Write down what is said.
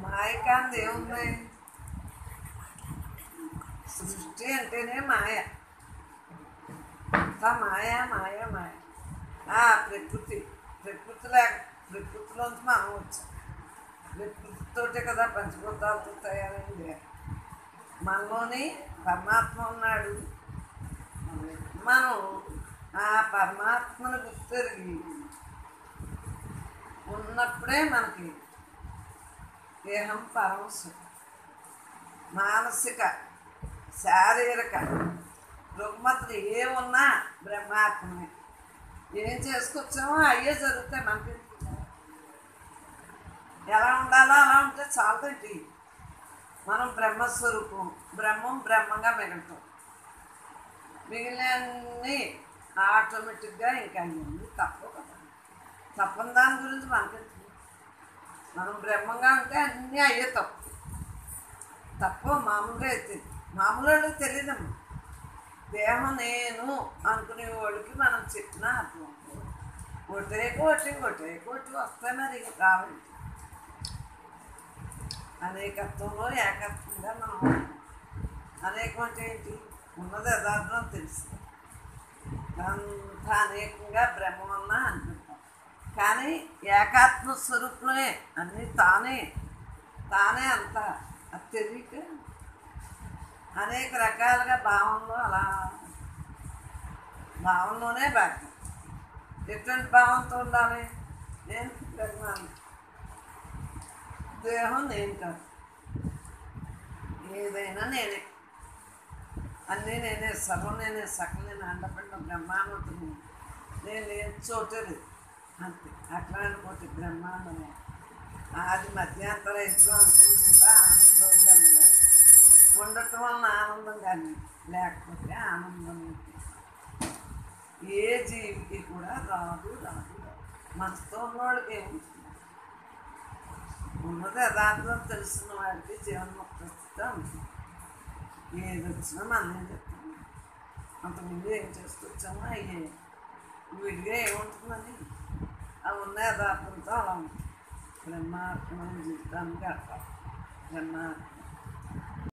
మాయకాంతి ఏముంది సృష్టి అంటేనే మాయ అంతా మాయ మాయ మాయ ఆ ప్రకృతి ప్రకృతి లేక ప్రకృతిలోంచి మనం వచ్చాం ప్రకృతితోటే కదా పంచభూతాలతో తయారైంది మనలోని పరమాత్మ ఉన్నాడు మనం ఆ పరమాత్మను గుర్తెరిగి ఉన్నప్పుడే మనకి దేహం పరమసు మానసిక శారీరక రుగ్మతలు ఏమున్నా బ్రహ్మాత్మనే ఏం చేసుకొచ్చామో అయ్యే జరుగుతాయి మనకి ఎలా ఉండాలో అలా ఉంటే చాలదండి మనం బ్రహ్మస్వరూపం బ్రహ్మం బ్రహ్మంగా మిగులుతాం మిగిలినన్ని ఆటోమేటిక్గా ఇంకా అన్నీ తప్పవు కదా తప్పని దాని గురించి మనకి మనం బ్రహ్మంగా ఉంటే అన్నీ అయ్యే తప్పు తప్పు మామూలుగా అయితే మామూలు వాళ్ళకి తెలియదమ్మా దేహం నేను అనుకునే వాళ్ళకి మనం చెప్పినా అర్థం అవుతుంది. ఒకటే కోటి ఒకటే కోటి వస్తాయి మరి రావాలి అనేకత్వంలో ఏకత్వంగా మనం ఉన్నాం. అనేకం అంటే ఏంటి ఉన్నది యథార్థం తెలుసు అంత అనేకంగా బ్రహ్మ వల్ల అనుకుంటాం కానీ ఏకాత్మ స్వరూపమే అన్నీ తానే తానే అంత అది తెలియక అనేక రకాలుగా భావంలో అలా భావంలోనే బాగా ఎటువంటి భావంతో ఉండాలి నేను బ్రహ్మాన్ని దేహం నేను కాదు ఏదైనా నేనే అన్నీ నేనే సర్వం నేనే సకల నేను అండపడిన బ్రహ్మాండం నేను లేని చోటది అంతే అట్లా అనుకోటి బ్రహ్మాండమే అది మధ్యాంతర ఇంట్లో అనుకుంటా ఆనందం బ్రహ్మగా ఉండటం వలన ఆనందం కానీ లేకపోతే ఆనందం లేదు. ఏ జీవికి కూడా రాదు రాదు రాదు. మనసుతో ఉన్నవాడికి ఏముంటుంది ఉన్నది యథార్థం తెలుసున్న వాడికి జీవన్ముక్తిగా ఉంటుంది ఏది వచ్చినా మనం ఏం చెప్తాం అంతకుముందు ఏం చేసుకొచ్చామో అయ్యే విడిగా ఏముంటుందని అవి ఉన్న యథార్థంతో అలా ఉంటుంది బ్రహ్మాత్మ జీవితాన్ని గడపాలి బ్రహ్మాత్మ